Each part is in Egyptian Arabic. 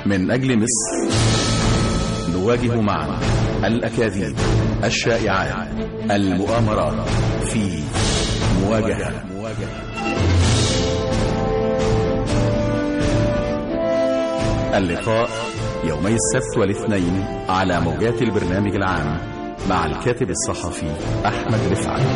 من أجل مصر نواجه معا الأكاذيب الشائعات المؤامرات في مواجهة اللقاء يومي السبت والاثنين على موجات البرنامج العام مع الكاتب الصحفي أحمد رفعت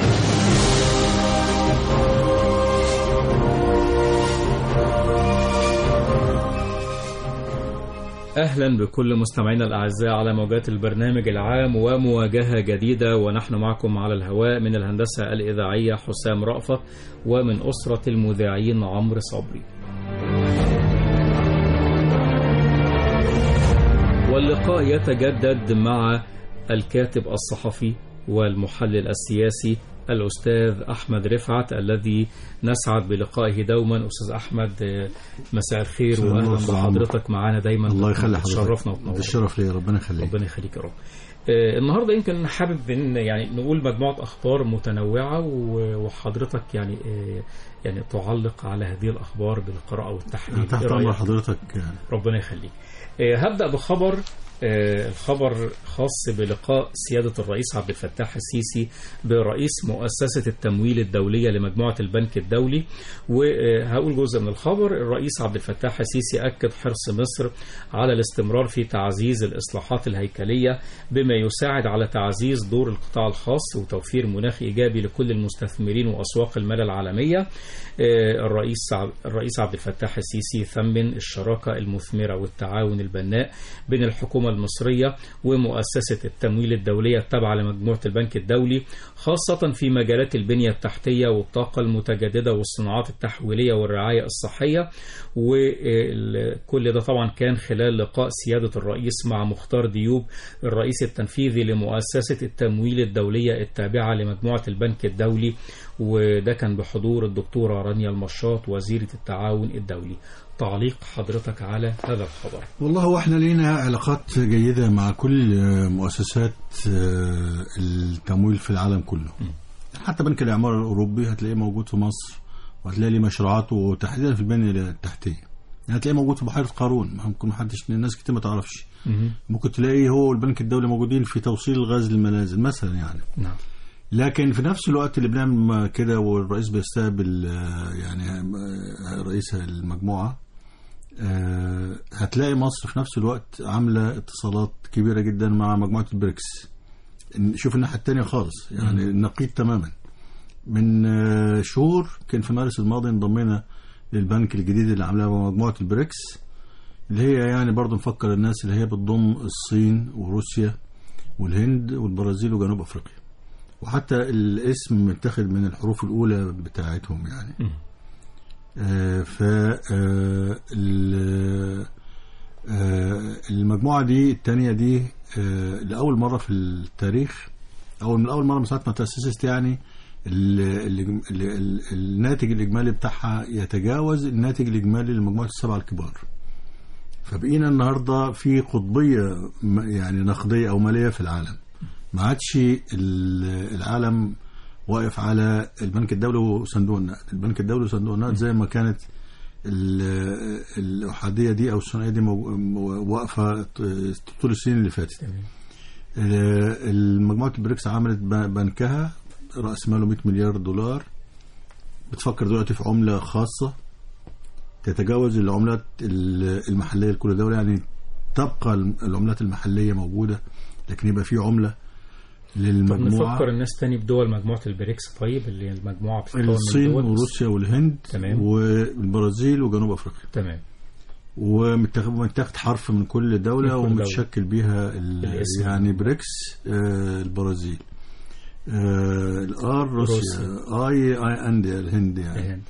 أهلا بكل مستمعينا الأعزاء على موجات البرنامج العام ومواجهة جديدة ونحن معكم على الهواء من الهندسة الإذاعية حسام رأفت ومن أسرة المذيعين عمرو صبري واللقاء يتجدد مع الكاتب الصحفي والمحلل السياسي الأستاذ أحمد رفعت الذي نسعد بلقائه دوما أستاذ أحمد آه، مساء الخير مساء الله وأهلا أستاذ بحضرتك معانا دايما الله يخلي حضرتك تشرفنا ده وتنورنا الشرف ليا ربنا يخليك ربنا يخليك يا رب آه، النهارده يمكن حابب ان يعني نقول مجموعه اخبار متنوعه و- وحضرتك يعني آه، يعني تعلق على هذه الاخبار بالقراءه والتحليل أنا تحت إيه امر رأيك؟ حضرتك يعني ربنا يخليك آه، هبدأ بخبر آه، الخبر خاص بلقاء سيادة الرئيس عبد الفتاح السيسي برئيس مؤسسة التمويل الدولية لمجموعة البنك الدولي وهقول جزء من الخبر الرئيس عبد الفتاح السيسي أكد حرص مصر على الاستمرار في تعزيز الإصلاحات الهيكلية بما يساعد على تعزيز دور القطاع الخاص وتوفير مناخ إيجابي لكل المستثمرين وأسواق المال العالمية آه، الرئيس عب- الرئيس عبد الفتاح السيسي ثمن الشراكة المثمرة والتعاون البناء بين الحكومة المصرية ومؤسسة التمويل الدولية التابعة لمجموعة البنك الدولي خاصة في مجالات البنية التحتية والطاقة المتجددة والصناعات التحويلية والرعاية الصحية وكل ده طبعا كان خلال لقاء سيادة الرئيس مع مختار ديوب الرئيس التنفيذي لمؤسسة التمويل الدولية التابعة لمجموعة البنك الدولي وده كان بحضور الدكتورة رانيا المشاط وزيرة التعاون الدولي تعليق حضرتك على هذا الخبر والله هو احنا لينا علاقات جيدة مع كل آه، مؤسسات آه، التمويل في العالم كله حتى بنك الإعمار الأوروبي هتلاقيه موجود في مصر وهتلاقي ليه مشروعاته وتحديدا في البنية التحتية يعني هتلاقيه موجود في بحيرة قارون ممكن محدش الناس كتير ما تعرفش مهم. ممكن تلاقيه هو والبنك الدولي موجودين في توصيل الغاز للمنازل مثلا يعني نعم لكن في نفس الوقت اللي بنعمل كده والرئيس بيستقبل آه، يعني آه، رئيس المجموعة آه، هتلاقي مصر في نفس الوقت عاملة اتصالات كبيرة جدا مع مجموعة البريكس شوف الناحية التانية خالص يعني النقيض تماما من آه، شهور كان في مارس الماضي انضمينا للبنك الجديد اللي عاملاه مجموعة البريكس اللي هي يعني برضو نفكر الناس اللي هي بتضم الصين وروسيا والهند والبرازيل وجنوب افريقيا وحتى الاسم متاخد من الحروف الاولى بتاعتهم يعني مم. آه ف آه ال- آه المجموعه دي الثانيه دي آه لاول مره في التاريخ او من اول مره من ساعه ما تاسست يعني ال ال ال ال الناتج الاجمالي بتاعها يتجاوز الناتج الاجمالي لمجموعه السبعه الكبار فبقينا النهارده في قطبيه م- يعني نقديه او ماليه في العالم ما عادش ال- العالم واقف على البنك الدولي وصندوق النقد البنك الدولي وصندوق النقد زي ما كانت ال- الأحادية دي أو الثنائية دي مو- مو- واقفة ط- طول السنين اللي فاتت تمام ال- المجموعة البريكس عملت ب- بنكها رأس ماله 100 مليار دولار بتفكر دلوقتي في عملة خاصة تتجاوز العملات ال- المحلية لكل دولة يعني تبقى العملات المحلية موجودة لكن يبقى في عملة طب للمجموعة نفكر الناس تاني بدول مجموعة البريكس طيب اللي هي المجموعة بتتكون من الصين دول وروسيا والهند تمام. والبرازيل وجنوب افريقيا تمام ومتاخد متاخد حرف من كل دولة من كل دولة. ومتشكل بيها ال- الاسم. يعني بريكس آه البرازيل آه الار روسيا اي اي اند الهند يعني الهند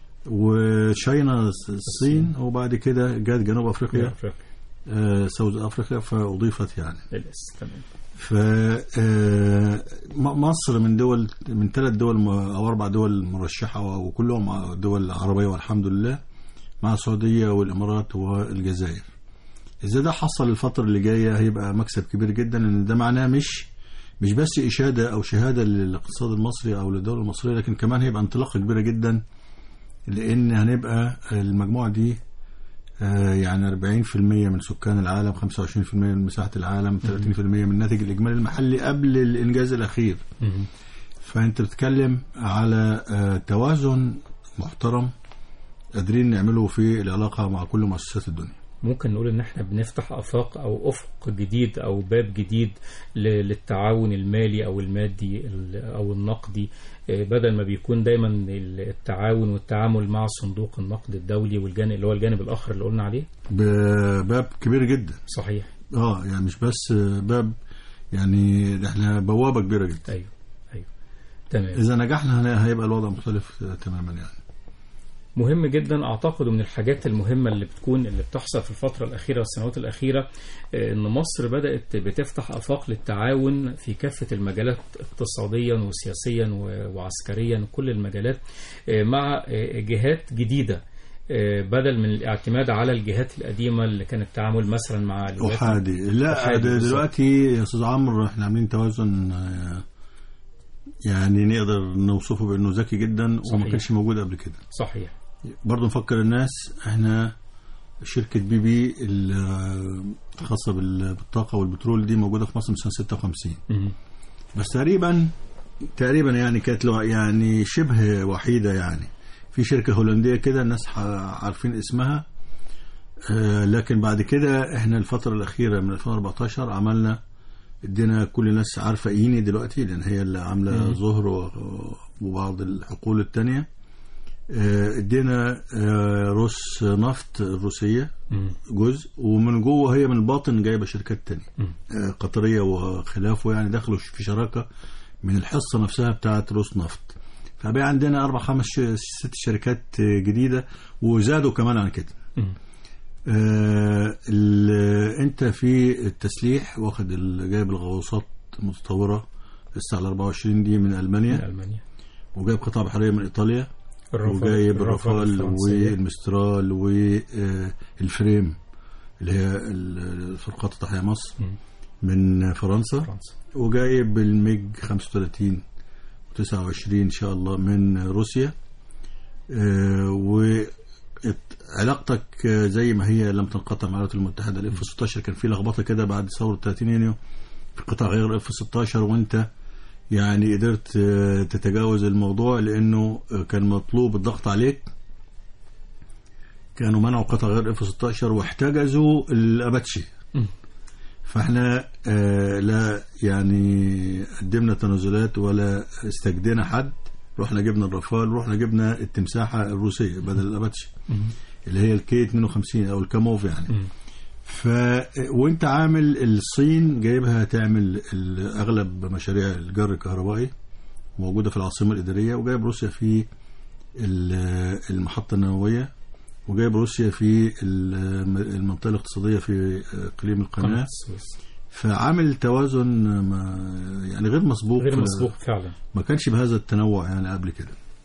وشاينا الصين وبعد كده جت جنوب افريقيا افريقيا آه ساوث افريقيا فاضيفت يعني الاس تمام ف آه، م- مصر من دول من ثلاث دول م- او اربع دول مرشحه وكلهم دول عربيه والحمد لله مع السعوديه والامارات والجزائر. اذا ده حصل الفتره اللي جايه هيبقى مكسب كبير جدا لان ده معناه مش مش بس اشاده او شهاده للاقتصاد المصري او للدوله المصريه لكن كمان هيبقى انطلاقه كبيره جدا لان هنبقى المجموعه دي آه، يعني 40% من سكان العالم 25% من مساحة العالم 30% من الناتج الإجمالي المحلي قبل الإنجاز الأخير مم. فأنت بتتكلم على آه، توازن محترم قادرين نعمله في العلاقة مع كل مؤسسات الدنيا ممكن نقول ان احنا بنفتح افاق او افق جديد او باب جديد ل- للتعاون المالي او المادي ال- او النقدي آه، بدل ما بيكون دايما ال- التعاون والتعامل مع صندوق النقد الدولي والجانب اللي هو الجانب الاخر اللي قلنا عليه بباب كبير جدا صحيح اه يعني مش بس باب يعني ده احنا بوابة كبيرة جدا ايوه ايوه تمام إذا نجحنا هن- هيبقى الوضع مختلف آه، تماما يعني مهم جدا اعتقد من الحاجات المهمه اللي بتكون اللي بتحصل في الفتره الاخيره والسنوات الاخيره آه، ان مصر بدات بتفتح افاق للتعاون في كافه المجالات اقتصاديا وسياسيا و- وعسكريا كل المجالات آه، مع آه، جهات جديده آه، بدل من الاعتماد على الجهات القديمه اللي كان التعامل مثلا مع الولايات أحادي لا أحادي ده بالظبط. دلوقتي يا أستاذ عمرو احنا عاملين توازن آه، يعني نقدر نوصفه بأنه ذكي جدا وما صحيح. كانش موجود قبل كده صحيح برضه نفكر الناس احنا شركة بي بي الخاصة بال- بالطاقة والبترول دي موجودة في مصر من سنة 56 مم. بس تقريبا تقريبا يعني كانت لو- يعني شبه وحيدة يعني في شركة هولندية كده الناس ح- عارفين اسمها آه، لكن بعد كده احنا الفترة الأخيرة من 2014 عملنا ادينا كل الناس عارفة ايني دلوقتي لأن هي اللي عاملة ظهر و- وبعض الحقول التانية آه، ادينا آه، روس نفط الروسية مم. جزء ومن جوه هي من الباطن جايبه شركات تانية مم. آه، قطريه وخلافه يعني دخلوا في شراكه من الحصه نفسها بتاعه روس نفط فبقى عندنا اربع خمس ش- ست شركات آه، جديده وزادوا كمان عن كده مم. آه، ال- انت في التسليح واخد ال- جايب الغواصات المتطوره لسه على 24 دي من من المانيا المانيا وجايب قطع بحريه من ايطاليا الرافال- وجايب الرافال الرافال الفرنسية. والمسترال والفريم اللي هي ال- فرقات تحيا مصر مم. من فرنسا فرنسا وجايب الميج 35 و29 ان شاء الله من روسيا وعلاقتك زي ما هي لم تنقطع مع الولايات المتحده الاف 16 كان في لخبطه كده بعد ثوره 30 يونيو في قطاع غير الاف 16 وانت يعني قدرت آه، تتجاوز الموضوع لانه آه، كان مطلوب الضغط عليك كانوا منعوا قطع غير اف 16 واحتجزوا الاباتشي مم. فاحنا آه لا يعني قدمنا تنازلات ولا استجدينا حد رحنا جبنا الرافال رحنا جبنا التمساحه الروسيه بدل الاباتشي مم. اللي هي الكي 52 او الكاموف يعني مم. ف وانت عامل الصين جايبها تعمل ال- اغلب مشاريع الجر الكهربائي موجوده في العاصمه الاداريه وجايب روسيا في ال- المحطه النوويه وجايب روسيا في الم- المنطقه الاقتصاديه في اقليم قناة القناه السويس فعامل توازن ما يعني غير مسبوق غير مسبوق فعلا ما كانش بهذا التنوع يعني قبل كده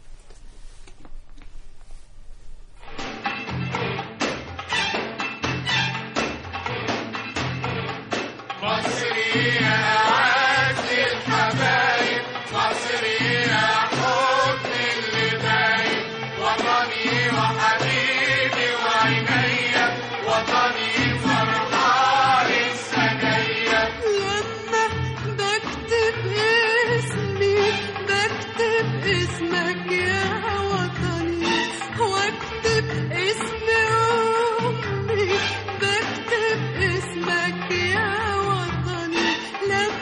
لما بكتب اسمي بكتب اسمك يا وطني واكتب اسم امي بكتب اسمك يا وطني لما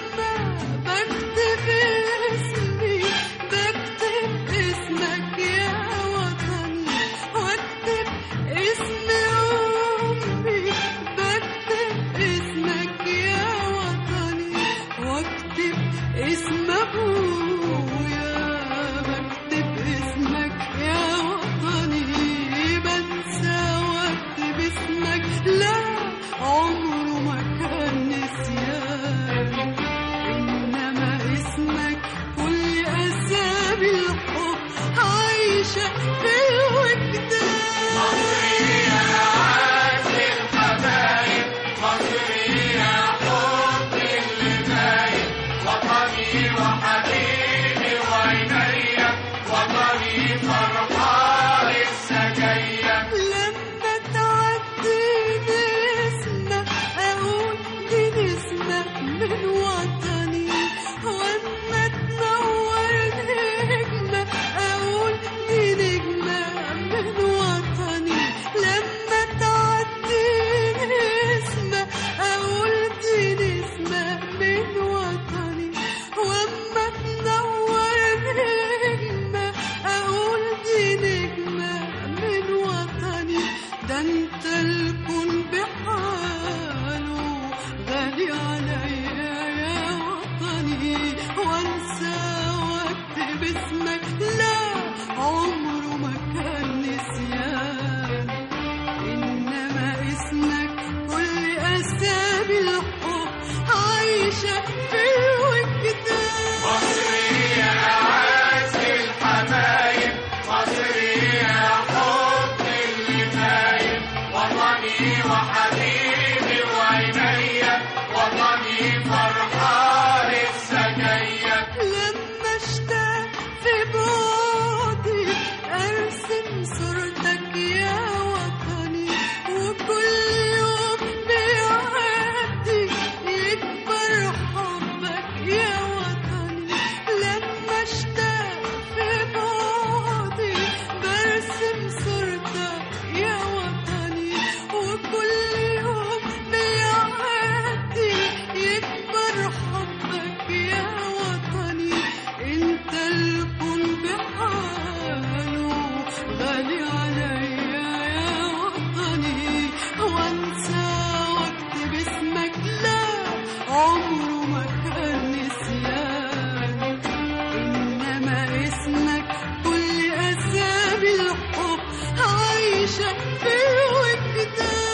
عايشة في وجدان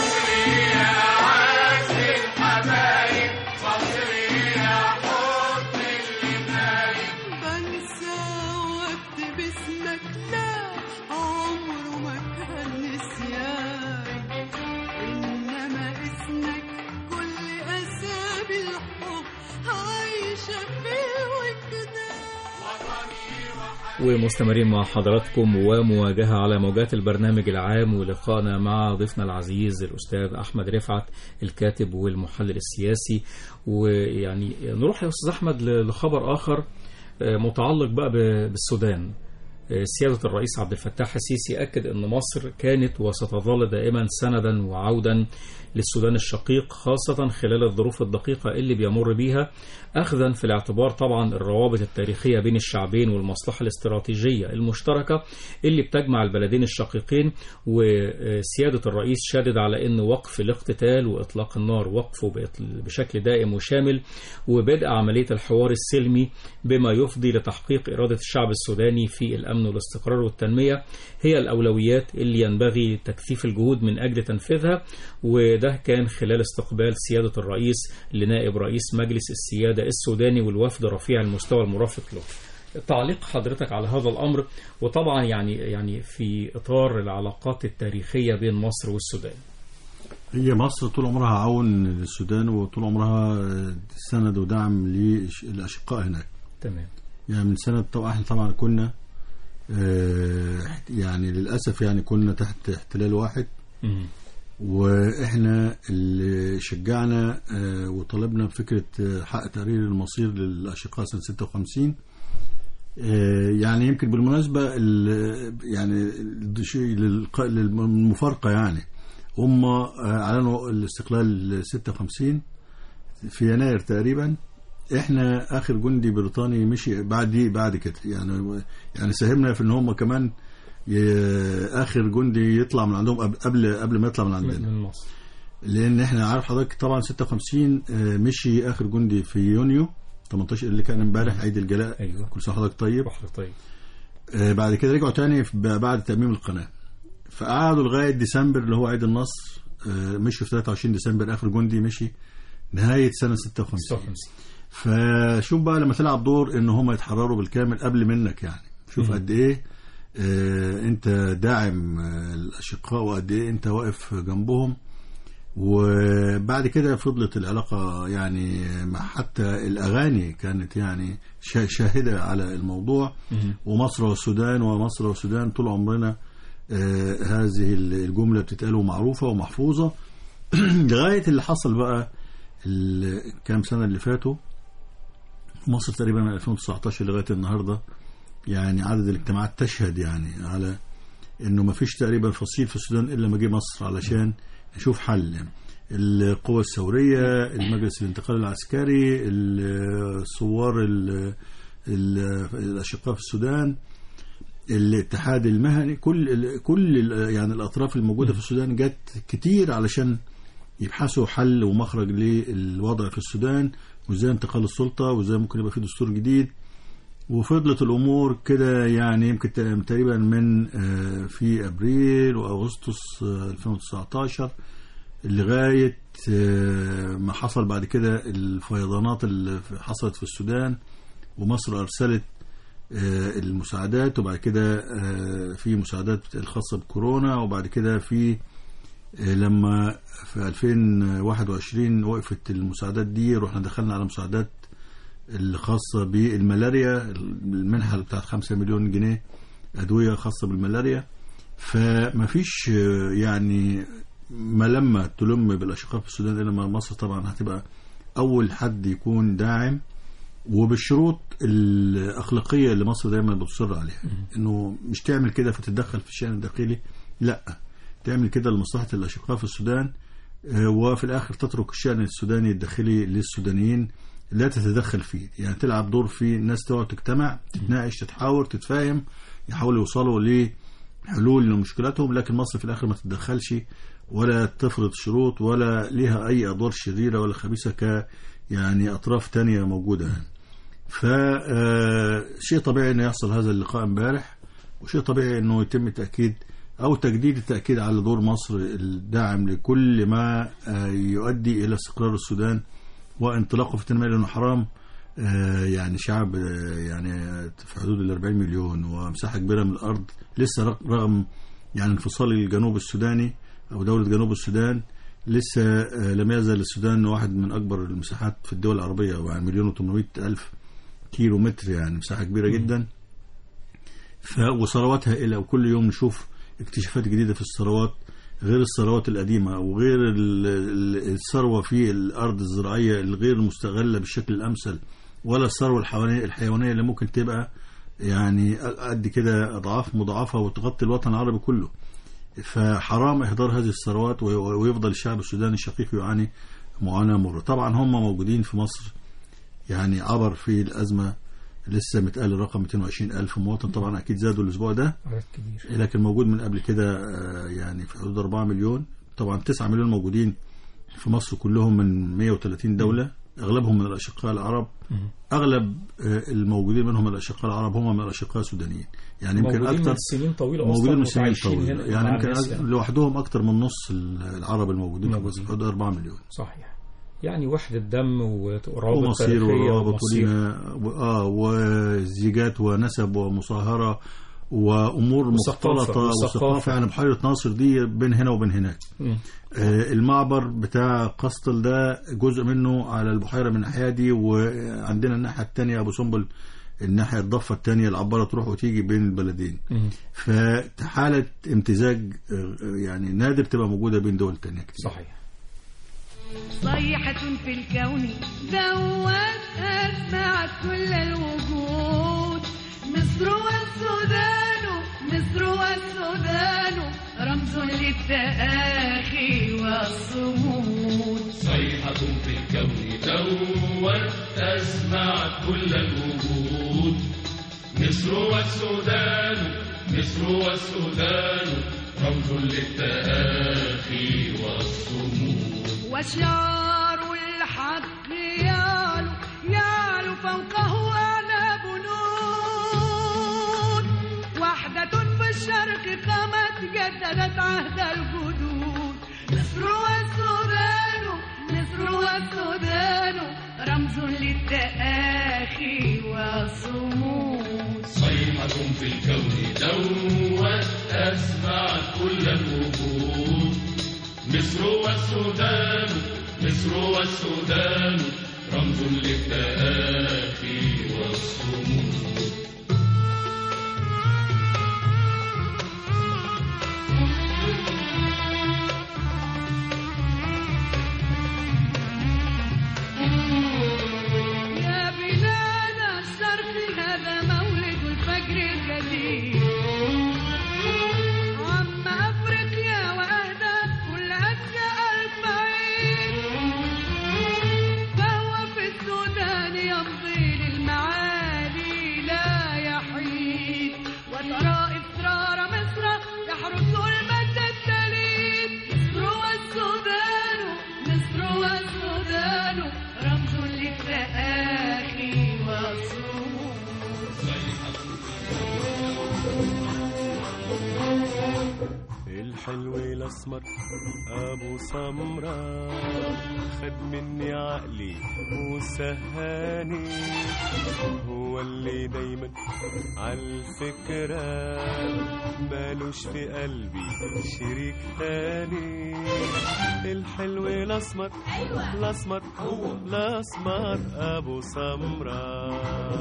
بنسى واكتب اسمك لا عمره ما كان نسيان انما اسمك كل اسامي الحب عايشه في وجدان ومستمرين مع حضراتكم ومواجهة على موجات البرنامج العام ولقائنا مع ضيفنا العزيز الأستاذ أحمد رفعت الكاتب والمحلل السياسي ويعني نروح يا أستاذ أحمد ل- لخبر آخر آه، متعلق بقى ب- بالسودان آه، سيادة الرئيس عبد الفتاح السيسي أكد أن مصر كانت وستظل دائما سندا وعودا للسودان الشقيق خاصة خلال الظروف الدقيقة اللي بيمر بيها أخذا في الاعتبار طبعا الروابط التاريخية بين الشعبين والمصلحة الاستراتيجية المشتركة اللي بتجمع البلدين الشقيقين وسيادة الرئيس شادد على أن وقف الاقتتال وإطلاق النار وقفه بإط- بشكل دائم وشامل وبدء عملية الحوار السلمي بما يفضي لتحقيق إرادة الشعب السوداني في الأمن والاستقرار والتنمية هي الأولويات اللي ينبغي تكثيف الجهود من أجل تنفيذها وده كان خلال استقبال سيادة الرئيس لنائب رئيس مجلس السيادة السوداني والوفد رفيع المستوى المرافق له تعليق حضرتك على هذا الأمر وطبعا يعني يعني في إطار العلاقات التاريخية بين مصر والسودان هي مصر طول عمرها عون للسودان وطول عمرها سند ودعم للأشقاء هناك تمام يعني من سنة طبعا احنا طبعا كنا آه، يعني للأسف يعني كنا تحت احتلال واحد مم. واحنا اللي شجعنا آه، وطلبنا بفكرة آه، حق تقرير المصير للأشقاء سنة 56 آه، يعني يمكن بالمناسبة ال- يعني الشيء للق- للمفارقة يعني هم آه، أعلنوا الاستقلال 56 في يناير تقريبا احنا اخر جندي بريطاني مشي بعد دي بعد كده يعني يعني ساهمنا في ان هم كمان ي- اخر جندي يطلع من عندهم قبل- قبل قبل ما يطلع من عندنا من مصر لان احنا عارف حضرتك طبعا 56 آه، مشي اخر جندي في يونيو 18 اللي كان امبارح عيد الجلاء أيوه كل سنه وحضرتك طيب بحر طيب آه، بعد كده رجعوا تاني في- بعد تأميم القناة فقعدوا لغاية ديسمبر اللي هو عيد النصر آه، مشوا في 23 ديسمبر آخر جندي مشي نهاية سنة 56 56 فشوف بقى لما تلعب دور ان هم يتحرروا بالكامل قبل منك يعني شوف مم. قد ايه آه، انت داعم آه، الاشقاء وقد ايه انت واقف جنبهم وبعد كده فضلت العلاقة يعني مع حتى الأغاني كانت يعني شا- شاهدة على الموضوع مم. ومصر والسودان ومصر والسودان طول عمرنا آه، هذه الجملة بتتقال ومعروفة ومحفوظة لغاية اللي حصل بقى الكام سنة اللي فاتوا مصر تقريبا من 2019 لغاية النهاردة يعني عدد الاجتماعات تشهد يعني على انه ما فيش تقريبا فصيل في السودان الا ما جه مصر علشان نشوف حل يعني. القوى الثورية المجلس الانتقالي العسكري الثوار ال- ال- الأشقاء في السودان الاتحاد المهني كل ال- كل ال- يعني الأطراف الموجودة في السودان جت كتير علشان يبحثوا حل ومخرج للوضع في السودان وازاي انتقال السلطة وازاي ممكن يبقى في دستور جديد وفضلت الامور كده يعني يمكن ت- تقريبا من آه، في ابريل واغسطس آه، 2019 لغايه آه، ما حصل بعد كده الفيضانات اللي حصلت في السودان ومصر ارسلت آه، المساعدات وبعد كده آه، في مساعدات الخاصه بكورونا وبعد كده في آه، لما في 2021 وقفت المساعدات دي رحنا دخلنا على مساعدات الخاصة بالملاريا المنحة بتاعت 5 مليون جنيه أدوية خاصة بالملاريا فما فيش آه، يعني ملمة تلم بالأشقاء في السودان إلا ما مصر طبعا هتبقى أول حد يكون داعم وبالشروط الأخلاقية اللي مصر دايما بتصر عليها إنه مش تعمل كده فتتدخل في الشأن الداخلي لا تعمل كده لمصلحة الأشقاء في السودان آه، وفي الآخر تترك الشأن السوداني الداخلي للسودانيين لا تتدخل فيه يعني تلعب دور في الناس تقعد تجتمع تتناقش تتحاور تتفاهم يحاولوا يوصلوا لحلول لمشكلاتهم لكن مصر في الآخر ما تتدخلش ولا تفرض شروط ولا ليها أي أدوار شريرة ولا خبيثة ك يعني أطراف تانية موجودة يعني. فشيء طبيعي أنه يحصل هذا اللقاء امبارح وشيء طبيعي أنه يتم تأكيد أو تجديد التأكيد على دور مصر الداعم لكل ما آه، يؤدي إلى استقرار السودان وانطلاقه في التنمية لأنه حرام آه، يعني شعب آه، يعني في حدود ال 40 مليون ومساحة كبيرة من الأرض لسه رغ- رغم يعني انفصال الجنوب السوداني أو دولة جنوب السودان لسه آه، لم يزل السودان واحد من أكبر المساحات في الدول العربية يعني مليون و ألف كيلو متر يعني مساحة كبيرة جدا ف وثرواتها إلى وكل يوم نشوف اكتشافات جديدة في الثروات غير الثروات القديمة وغير ال- ال- الثروة في الأرض الزراعية الغير مستغلة بالشكل الأمثل ولا الثروة الحيوانية الحيوانية اللي ممكن تبقى يعني قد كده أضعاف مضاعفة وتغطي الوطن العربي كله فحرام إهدار هذه الثروات وي- ويفضل الشعب السوداني الشقيق يعاني معاناة مرة طبعا هم موجودين في مصر يعني عبر في الأزمة لسه متقال الرقم 220 ألف مواطن طبعا أكيد زادوا الأسبوع ده عدد كبير لكن موجود من قبل كده آه، يعني في حدود 4 مليون طبعا 9 مليون موجودين في مصر كلهم من 130 دولة أغلبهم من الأشقاء العرب مم. أغلب آه، الموجودين منهم من الأشقاء العرب هم من الأشقاء السودانيين يعني يمكن موجودين أكثر من سنين طويلة موجودين من أصلا سنين وعايشين طويلة هنا يعني مع يمكن الناس أك- يعني. لوحدهم أكثر من نص العرب الموجودين في مصر موجودين. في حدود 4 مليون صحيح يعني وحدة دم ورابط ومصير تاريخية ورابط ومصير ولينا و- اه وزيجات ونسب ومصاهره وامور وثقافة، مختلطه وثقافة. وثقافه يعني بحيره ناصر دي بين هنا وبين هناك مم. آه المعبر بتاع قسطل ده جزء منه على البحيره من الناحيه دي وعندنا الناحيه الثانيه ابو سمبل الناحيه الضفه الثانيه العباره تروح وتيجي بين البلدين مم. فحاله امتزاج آه، يعني نادر تبقى موجوده بين دول تانية كتير صحيح صيحة في الكون دوت أسمعت كل الوجود مصر والسودان مصر والسودان رمز للتآخي والصمود صيحة في الكون دوت أسمعت كل الوجود مصر والسودان مصر والسودان رمز للتآخي والصمود وشعار الحق يعلو يعلو فوقه أعلى بنود وحدة في الشرق قامت جددت عهد الجدود مصر والسودان مصر والسودان رمز للتآخي والصمود صيحة في الكون دوت أسمعت كل الوجود مصر والسودان مصر والسودان رمز للتآخي والصمود يا بلاد الشرق هذا مولد الفجر الجديد عم أفريقيا وأهدى كل أشياء البعيد فهو في السودان يمضي للمعالي لا يحيد وترى إصرار مصر يحرس المجد التليد مصر والسودان مصر والسودان رمز للتآخي والصمود الحلو الاسمر ابو سمرة خد مني عقلي وسهاني هو اللي دايما عالفكرة مالوش في قلبي شريك تاني الحلو الاسمر الاسمر هو الاسمر ابو سمرة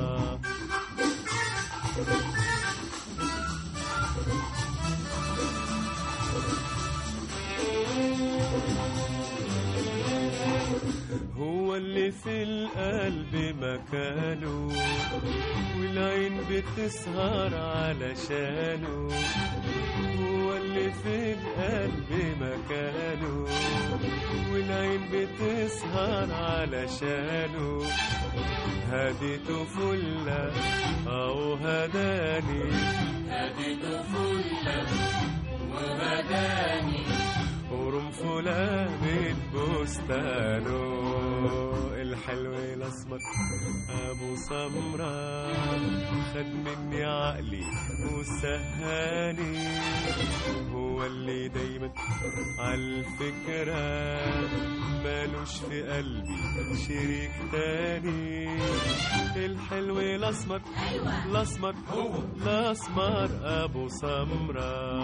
هو اللي في القلب مكانه والعين بتسهر علشانه هو اللي في القلب مكانه والعين بتسهر علشانه هديته فلة أو هداني هديته فلة وهداني ورمفلة من بستانه الحلو الأسمر أبو سمرة خد مني عقلي وسهاني عالفكرة مالوش في قلبي شريك تاني الحلو الأسمر الأسمر هو الأسمر أبو سمرة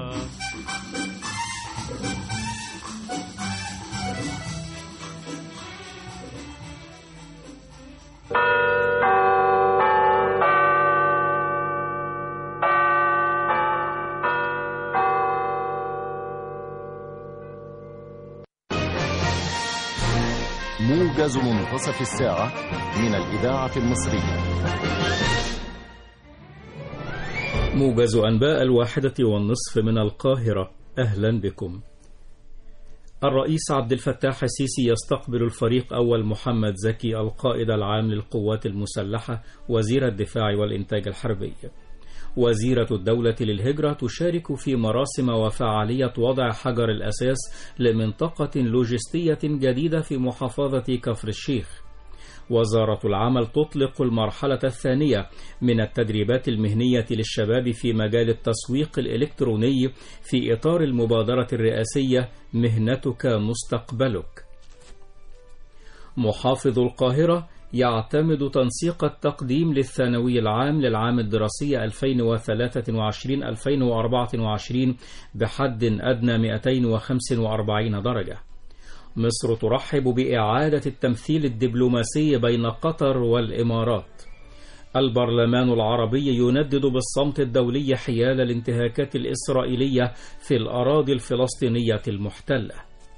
موجز منتصف الساعة من الإذاعة المصرية موجز أنباء الواحدة والنصف من القاهرة أهلا بكم الرئيس عبد الفتاح السيسي يستقبل الفريق أول محمد زكي القائد العام للقوات المسلحة وزير الدفاع والإنتاج الحربي وزيرة الدولة للهجرة تشارك في مراسم وفعالية وضع حجر الأساس لمنطقة لوجستية جديدة في محافظة كفر الشيخ وزارة العمل تطلق المرحلة الثانية من التدريبات المهنية للشباب في مجال التسويق الإلكتروني في إطار المبادرة الرئاسية مهنتك مستقبلك. محافظ القاهرة يعتمد تنسيق التقديم للثانوي العام للعام الدراسي 2023-2024 بحد أدنى 245 درجة. مصر ترحب بإعادة التمثيل الدبلوماسي بين قطر والإمارات. البرلمان العربي يندد بالصمت الدولي حيال الانتهاكات الإسرائيلية في الأراضي الفلسطينية المحتلة.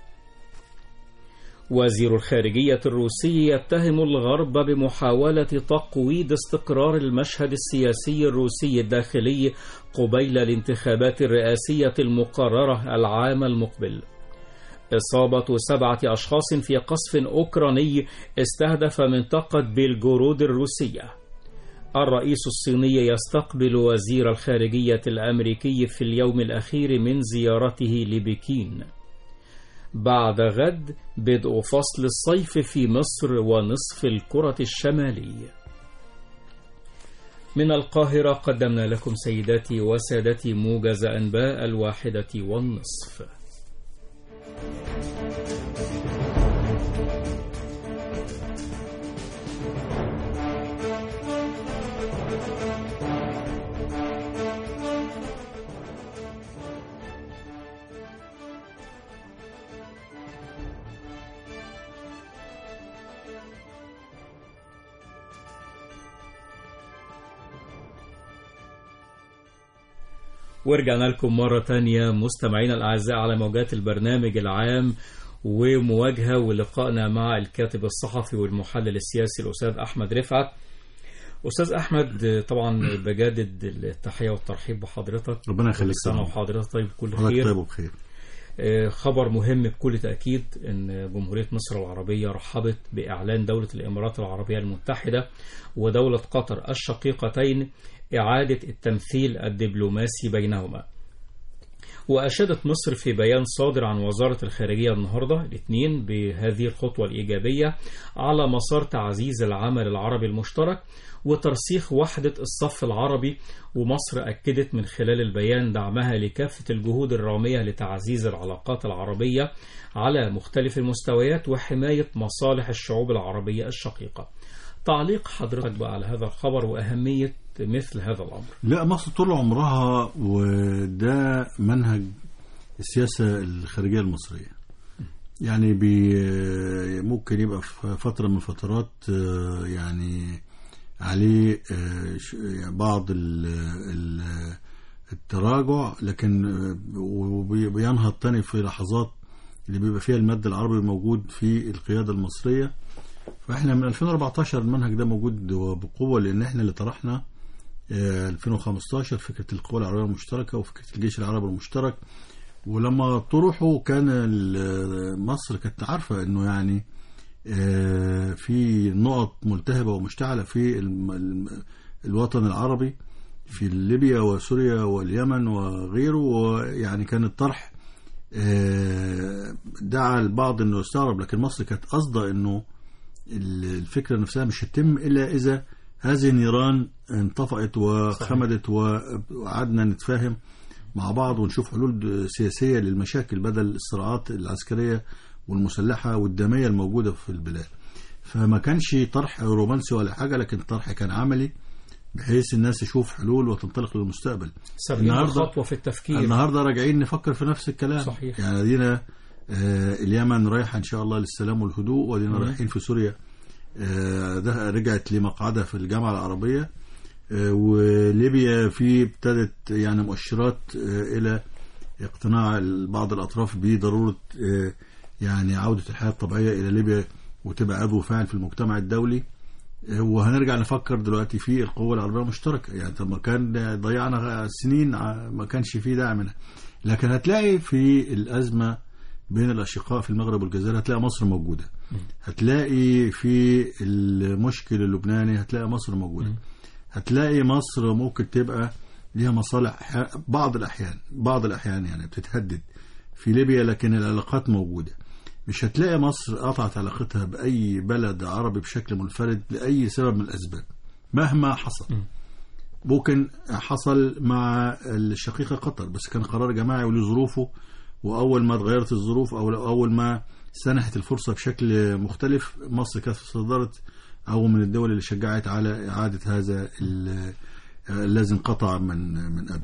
وزير الخارجية الروسي يتهم الغرب بمحاولة تقويض استقرار المشهد السياسي الروسي الداخلي قبيل الانتخابات الرئاسية المقررة العام المقبل. إصابة سبعة أشخاص في قصف أوكراني استهدف منطقة بيلغورود الروسية. الرئيس الصيني يستقبل وزير الخارجية الأمريكي في اليوم الأخير من زيارته لبكين. بعد غد بدء فصل الصيف في مصر ونصف الكرة الشمالية. من القاهرة قدمنا لكم سيداتي وسادتي موجز أنباء الواحدة والنصف. ورجعنا لكم مرة تانية مستمعينا الأعزاء على موجات البرنامج العام ومواجهة ولقائنا مع الكاتب الصحفي والمحلل السياسي الأستاذ أحمد رفعت أستاذ أحمد طبعا بجدد التحية والترحيب بحضرتك ربنا يخليك كل سنة طبعا. وحضرتك طيب بكل حضرتك خير طيب وبخير آه، خبر مهم بكل تأكيد أن جمهورية مصر العربية رحبت بإعلان دولة الإمارات العربية المتحدة ودولة قطر الشقيقتين إعادة التمثيل الدبلوماسي بينهما وأشادت مصر في بيان صادر عن وزارة الخارجية النهاردة الاثنين بهذه الخطوة الإيجابية على مسار تعزيز العمل العربي المشترك وترسيخ وحدة الصف العربي ومصر أكدت من خلال البيان دعمها لكافة الجهود الرامية لتعزيز العلاقات العربية على مختلف المستويات وحماية مصالح الشعوب العربية الشقيقة تعليق حضرتك بقى على هذا الخبر وأهمية مثل هذا الأمر لا مصر طول عمرها وده منهج السياسة الخارجية المصرية يعني بي ممكن يبقى في فترة من الفترات آه، يعني عليه آه، ش- يعني بعض ال- ال- التراجع لكن آه، وبي- بينهض تاني في لحظات اللي بيبقى فيها المد العربي موجود في القيادة المصرية فاحنا من 2014 المنهج ده موجود بقوة لان احنا اللي طرحنا آه، 2015 فكرة القوى العربية المشتركة وفكرة الجيش العربي المشترك ولما طرحوا كان ال- مصر كانت عارفة انه يعني آه، في نقط ملتهبة ومشتعلة في الم- الم- الوطن العربي في ليبيا وسوريا واليمن وغيره ويعني كان الطرح آه، دعا البعض انه يستغرب لكن مصر كانت قصده انه الفكرة نفسها مش هتتم إلا إذا هذه النيران انطفأت وخمدت وقعدنا نتفاهم مع بعض ونشوف حلول سياسيه للمشاكل بدل الصراعات العسكريه والمسلحه والدميه الموجوده في البلاد فما كانش طرح رومانسي ولا حاجه لكن طرح كان عملي بحيث الناس تشوف حلول وتنطلق للمستقبل سابقين النهاردة- خطوة في التفكير النهارده راجعين نفكر في نفس الكلام صحيح. يعني ادينا آه، اليمن رايحه ان شاء الله للسلام والهدوء وادينا مم. رايحين في سوريا آه، ده رجعت لمقعدها في الجامعه العربيه آه، وليبيا في ابتدت يعني مؤشرات آه، الى اقتناع بعض الاطراف بضروره آه، يعني عوده الحياه الطبيعيه الى ليبيا وتبقى عضو فاعل في المجتمع الدولي آه، وهنرجع نفكر دلوقتي في القوة العربية المشتركة يعني طب ما كان ضيعنا سنين ع- ما كانش في داعي منها لكن هتلاقي في الأزمة بين الأشقاء في المغرب والجزائر هتلاقي مصر موجودة هتلاقي في المشكل اللبناني هتلاقي مصر موجودة هتلاقي مصر ممكن تبقى ليها مصالح ح- بعض الأحيان بعض الأحيان يعني بتتهدد في ليبيا لكن العلاقات موجودة مش هتلاقي مصر قطعت علاقتها بأي بلد عربي بشكل منفرد لأي سبب من الأسباب مهما حصل ممكن حصل مع الشقيقة قطر بس كان قرار جماعي وله ظروفه وأول ما اتغيرت الظروف أو أول ما سنحت الفرصة بشكل مختلف مصر كانت في صدارة أو من الدول اللي شجعت على إعادة هذا ال- الذي انقطع من من قبل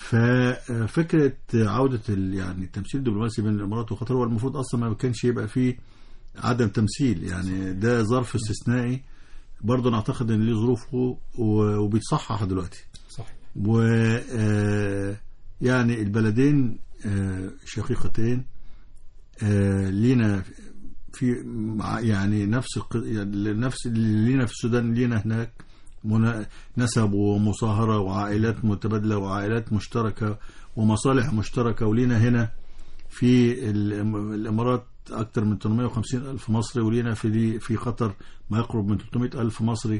ففكرة عودة ال- يعني التمثيل الدبلوماسي بين الإمارات وقطر هو المفروض أصلا ما كانش يبقى فيه عدم تمثيل يعني ده ظرف استثنائي برضه نعتقد ان ليه ظروفه و- وبيتصحح دلوقتي صحيح و آه، يعني البلدين آه، شقيقتين آه، لينا في مع- يعني نفس الق- يعني نفس اللي لينا في السودان لينا هناك منا- نسب ومصاهرة وعائلات متبادلة وعائلات مشتركة ومصالح مشتركة ولينا هنا في الإم- الإمارات أكثر من 850 ألف مصري ولينا في دي في قطر ما يقرب من 300 ألف مصري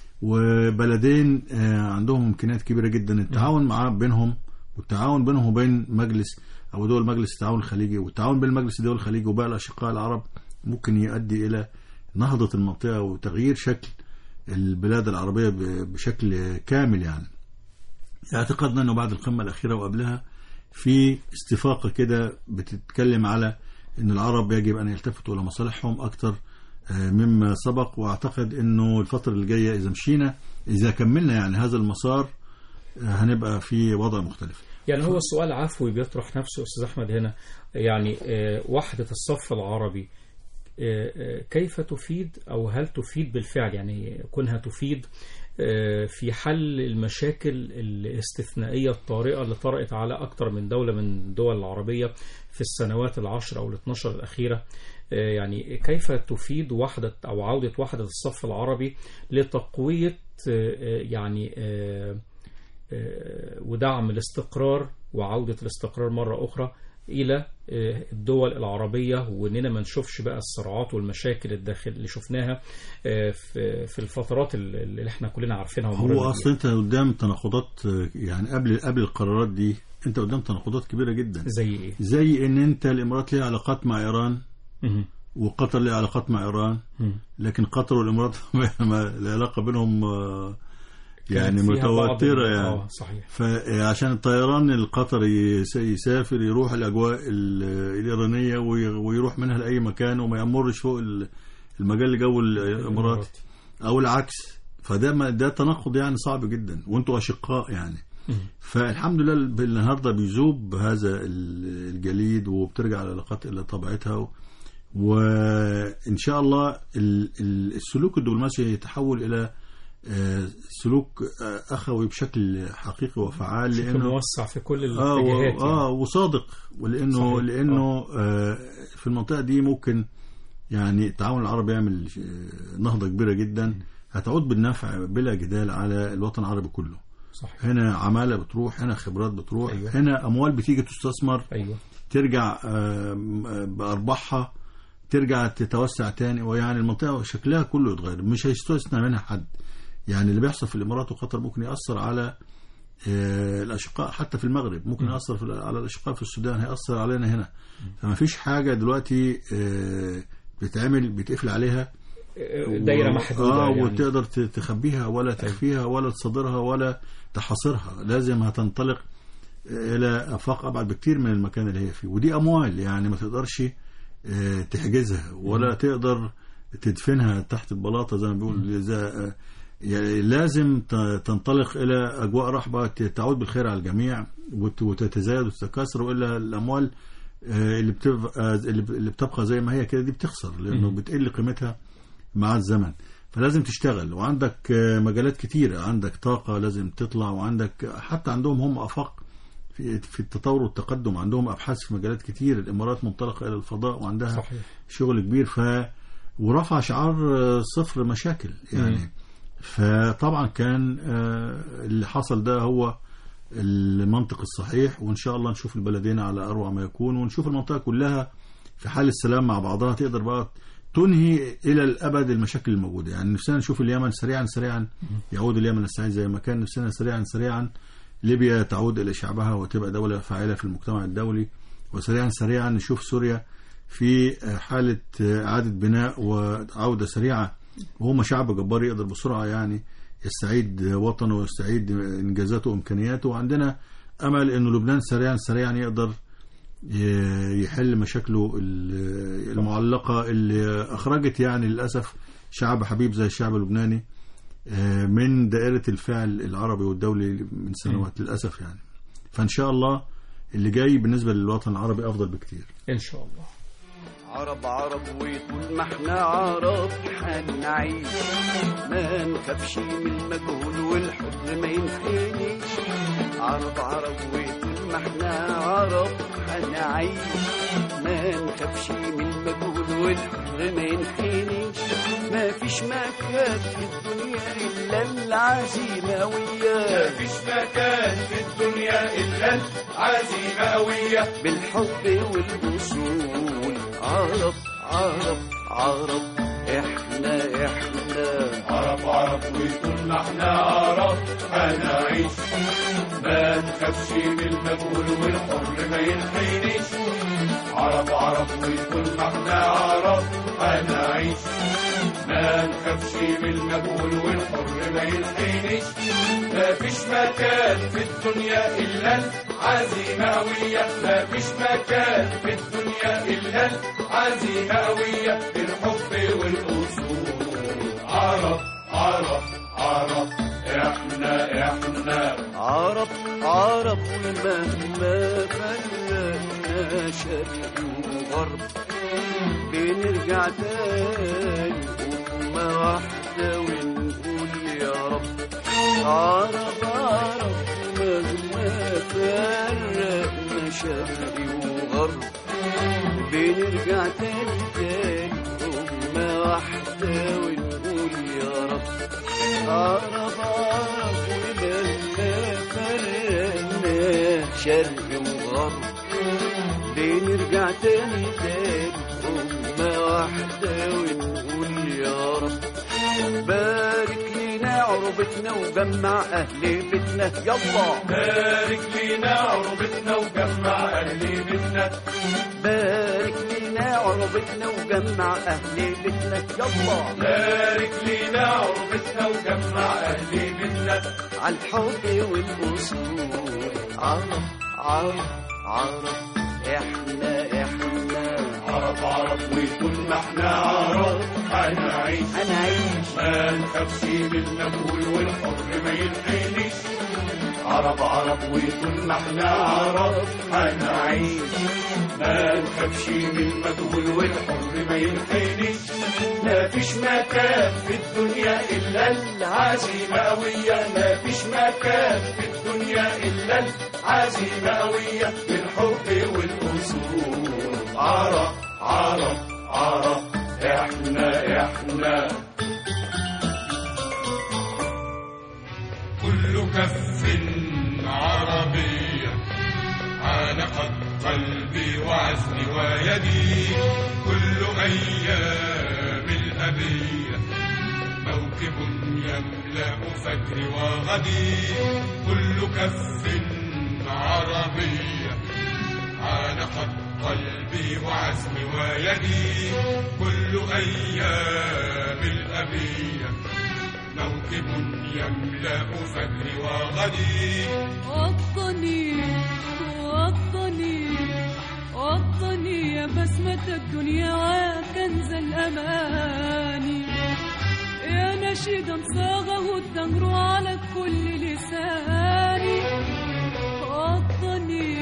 وبلدين آه، عندهم إمكانيات كبيرة جدا التعاون مع بينهم والتعاون بينهم وبين مجلس أو دول مجلس التعاون الخليجي والتعاون بين مجلس الدول الخليجي وباقي الأشقاء العرب ممكن يؤدي إلى نهضة المنطقة وتغيير شكل البلاد العربية ب- بشكل كامل يعني اعتقدنا أنه بعد القمة الأخيرة وقبلها في استفاقة كده بتتكلم على أن العرب يجب أن يلتفتوا إلى مصالحهم أكثر آه، مما سبق واعتقد انه الفتره اللي جايه اذا مشينا اذا كملنا يعني هذا المسار آه، هنبقى في وضع مختلف يعني هو السؤال عفوي بيطرح نفسه أستاذ أحمد هنا يعني آه، وحدة الصف العربي آه، آه، كيف تفيد أو هل تفيد بالفعل يعني كونها تفيد آه، في حل المشاكل الاستثنائية الطارئة اللي طرأت على أكثر من دولة من الدول العربية في السنوات العشر أو الاثناشر الأخيرة آه، يعني كيف تفيد وحدة أو عودة وحدة الصف العربي لتقوية آه، آه، يعني آه، آه، ودعم الاستقرار وعودة الاستقرار مرة أخرى إلى آه، الدول العربية وإننا ما نشوفش بقى الصراعات والمشاكل الداخل اللي شفناها آه، في في الفترات اللي اللي احنا كلنا عارفينها ومرينا هو بيها. اصلا انت قدام تناقضات آه، يعني قبل قبل القرارات دي انت قدام تناقضات كبيره جدا زي إيه؟ زي ان انت الامارات ليها علاقات مع ايران مهم. وقطر ليها علاقات مع ايران مهم. لكن قطر والامارات ما العلاقه بينهم آه، يعني كانت فيها بعض متوتره ال- يعني آه صحيح فعشان الطيران القطري يس- يسافر يروح الاجواء ال- الايرانيه وي- ويروح منها لاي مكان وما يمرش فوق ال- المجال الجوي الاماراتي او العكس فده ما- ده تناقض يعني صعب جدا وانتوا اشقاء يعني مم. فالحمد لله ال- النهارده بيذوب هذا ال- الجليد وبترجع العلاقات الى طبيعتها و- وان شاء الله ال- ال- السلوك الدبلوماسي يتحول الى آه، سلوك آه، اخوي بشكل حقيقي وفعال بشكل لانه موسع في كل اه و- الاتجاهات اه يعني. وصادق ولانه صحيح. لانه آه في المنطقه دي ممكن يعني التعاون العربي يعمل آه، نهضه كبيره جدا هتعود بالنفع بلا جدال على الوطن العربي كله صحيح هنا عماله بتروح هنا خبرات بتروح أيوة. هنا اموال بتيجي تستثمر أيوه ترجع آه، م- بارباحها ترجع تتوسع تاني ويعني المنطقه شكلها كله يتغير مش هيستثنى منها حد يعني اللي بيحصل في الامارات وقطر ممكن ياثر على آه، الاشقاء حتى في المغرب ممكن ياثر في على الاشقاء في السودان هياثر علينا هنا فما فيش حاجه دلوقتي آه، بتتعمل بيتقفل عليها دايرة و- محدودة اه يعني. وتقدر ت- تخبيها ولا تخفيها ولا تصدرها ولا تحاصرها لازم هتنطلق الى افاق ابعد بكتير من المكان اللي هي فيه ودي اموال يعني ما تقدرش آه، تحجزها ولا تقدر تدفنها تحت البلاطه زي ما بيقول إذا آه، يعني لازم ت- تنطلق الى اجواء رحبه ت- تعود بالخير على الجميع وت- وتتزايد وتتكاثر والا الاموال آه، اللي بتبقى اللي ب- اللي بتبقى زي ما هي كده دي بتخسر لانه بتقل قيمتها مع الزمن فلازم تشتغل وعندك آه، مجالات كتيرة عندك طاقة لازم تطلع وعندك حتى عندهم هم أفاق في في التطور والتقدم عندهم أبحاث في مجالات كتير الإمارات منطلقة إلى الفضاء وعندها صحيح شغل كبير ف ورفع شعار آه، صفر مشاكل يعني مم. فطبعا كان آه، اللي حصل ده هو المنطق الصحيح وان شاء الله نشوف البلدين على اروع ما يكون ونشوف المنطقه كلها في حال السلام مع بعضها تقدر بقى تنهي الى الابد المشاكل الموجوده يعني نفسنا نشوف اليمن سريعا سريعا يعود اليمن السعيد زي ما كان نفسنا سريعا سريعا ليبيا تعود الى شعبها وتبقى دوله فاعله في المجتمع الدولي وسريعا سريعا نشوف سوريا في حاله اعاده بناء وعوده سريعه وهم شعب جبار يقدر بسرعه يعني يستعيد وطنه ويستعيد انجازاته وامكانياته وعندنا امل انه لبنان سريعا سريعا يقدر ي- يحل مشاكله ال- المعلقه اللي اخرجت يعني للاسف شعب حبيب زي الشعب اللبناني آه، من دائره الفعل العربي والدولي من سنوات للاسف يعني فان شاء الله اللي جاي بالنسبه للوطن العربي افضل بكتير إن شاء الله عرب عرب وطول ما احنا عرب هنعيش ما نخافش من المجهول والحب ما ينحنيش عرب عرب وطول ما احنا عرب هنعيش ما نخافش من المجهول والحب ما ينحنيش ما فيش مكان في الدنيا الا العزيمه وياه مفيش مكان في الدنيا إلا العزيمة قوية بالحب والوصول عرب عرب عرب احنا احنا عرب عرب وطول ما احنا عرب هنعيش ما نخافش من المجهول والحر ما ينحينيش عرب عرب وطول ما احنا عرب هنعيش ما نخافش من المجهول والحر ما ينحينيش ما فيش مكان في الدنيا إلا العزيمة قوية ما فيش مكان في الدنيا إلا العزيمة قوية الحب والأصول عرب عرب عرب احنا احنا عرب عرب ومهما فرقنا شرق وغرب بنرجع تاني أمة واحدة ونقول يا رب عرب عرب مهما فرقنا شرق وغرب بنرجع تاني تاني أمة واحدة ونقول يا رب عرب عرب ومهما فرقنا شرق وغرب بنرجع تاني تاني أمة واحدة ونقول يا رب بارك لينا عربتنا وجمع أهل بيتنا يلا بارك لينا عربتنا وجمع أهل بيتنا بارك لينا عربتنا وجمع أهل بيتنا يلا بارك لينا عربتنا وجمع أهل بيتنا على الحب والأصول عرب عرب عرب احنا احنا عرب عرب وطول ما احنا عرب هنعيش هنعيش ما نخافش من المجهول والحر ما ينحنيش عرب عرب وطول ما احنا عرب هنعيش ما نخافش من المجهول والحر ما ينحنيش ما فيش مكان في الدنيا إلا العزيمة قوية ما فيش مكان في الدنيا إلا العزيمة قوية بالحب والأصول عرب عرب عرب احنا احنا كل كف عربية عانقت قلبي وعزمي ويدي كل أيام الأبية موكب يملأ فجري وغدي كل كف عربية عانقت قلبي وعزمي ويدي كل أيام الأبية موكب يملأ فجري وغدي وطني وطني وطني يا بسمة الدنيا وكنز الأماني يا نشيدا صاغه الدهر على كل لساني وطني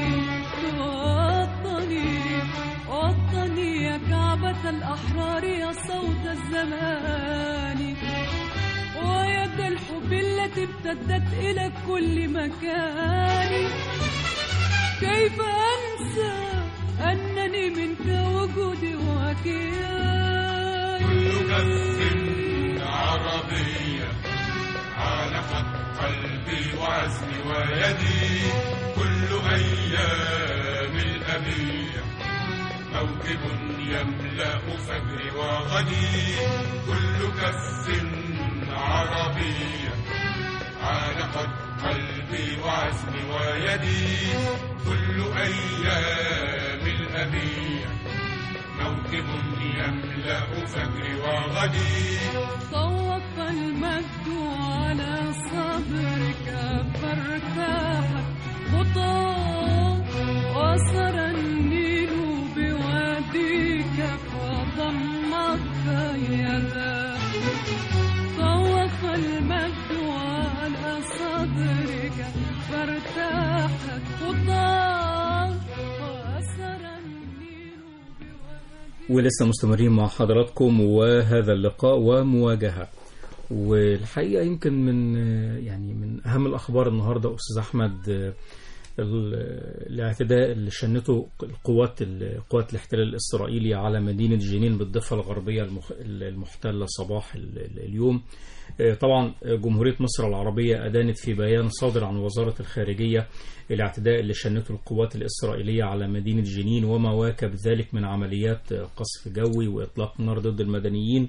وطني وطني يا كعبة الأحرار يا صوت الزمان ويد الحب التي امتدت إلى كل مكان كيف أنسى أنني منك وجودي وكياني كل كف عربية عانقت قلبي وعزمي ويدي كل أيام الأبية موكب يملأ فجري وغدي كل كف عربية عانقت قلبي وعزمي ويدي كل أيام الأبية موكب يملأ فجري وغدي طوق المجد على صدرك فارتاحت خطاه وسرى النيل بواديك فضمتك يداه طوق المجد على صدرك فارتاحت خطاه وسرى النيل بواديك ولسه مستمرين مع حضراتكم وهذا اللقاء ومواجهة والحقيقة يمكن من يعني من أهم الأخبار النهاردة أستاذ أحمد ال- الاعتداء اللي شنته القوات قوات الاحتلال الإسرائيلي على مدينة جنين بالضفة الغربية المخ- المحتلة صباح ال- ال- اليوم طبعا جمهورية مصر العربية أدانت في بيان صادر عن وزارة الخارجية الاعتداء اللي شنته القوات الإسرائيلية على مدينة جنين وما واكب ذلك من عمليات قصف جوي وإطلاق نار ضد المدنيين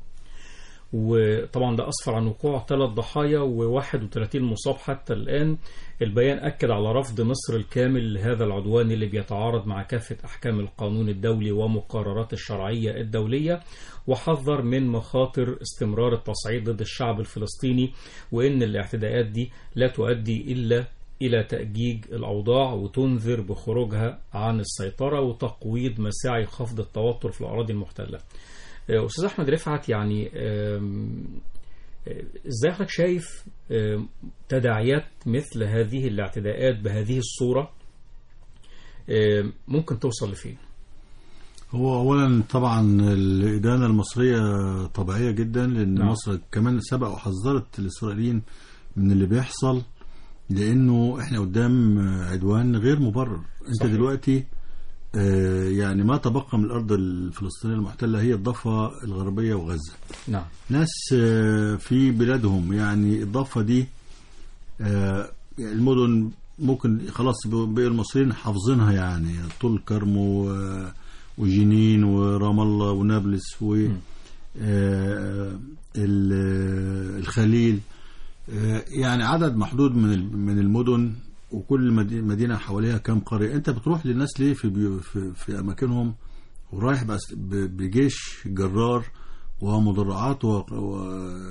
وطبعا ده أسفر عن وقوع ثلاث ضحايا و31 مصاب حتى الآن البيان أكد على رفض مصر الكامل لهذا العدوان اللي بيتعارض مع كافة أحكام القانون الدولي ومقررات الشرعية الدولية وحذر من مخاطر استمرار التصعيد ضد الشعب الفلسطيني وإن الاعتداءات دي لا تؤدي إلا إلى تأجيج الأوضاع وتنذر بخروجها عن السيطرة وتقويض مساعي خفض التوتر في الأراضي المحتلة آه، أستاذ أحمد رفعت يعني آم، آه، إزاي حضرتك شايف آم، تداعيات مثل هذه الاعتداءات بهذه الصورة آم، ممكن توصل لفين؟ هو اولا طبعا الادانه المصريه طبيعيه جدا لان نعم. مصر كمان سبق وحذرت الاسرائيليين من اللي بيحصل لانه احنا قدام عدوان غير مبرر انت صحيح. دلوقتي آه، يعني ما تبقى من الارض الفلسطينيه المحتله هي الضفه الغربيه وغزه نعم ناس آه، في بلادهم يعني الضفه دي آه، يعني المدن ممكن خلاص بقى المصريين حافظينها يعني طول كرم و- وجنين ورام الله ونابلس و آه، ال- الخليل آه، يعني عدد محدود من ال- من المدن وكل مدي- مدينه حواليها كام قريه انت بتروح للناس ليه في بيو- في, في اماكنهم ورايح بس ب- بجيش جرار ومدرعات و... و...